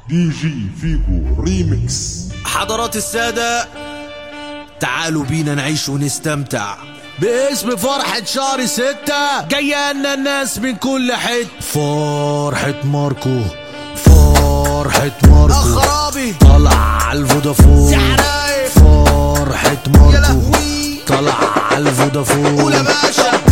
دي جي فيجو ريميكس حضرات السادة تعالوا بينا نعيش ونستمتع باسم فرحة شهر ستة جاية لنا الناس من كل حتة فرحة ماركو فرحة ماركو خرابي طلع على الفودافون سعراي فرحة يا ماركو لهوي طلع على الفودافون قول يا باشا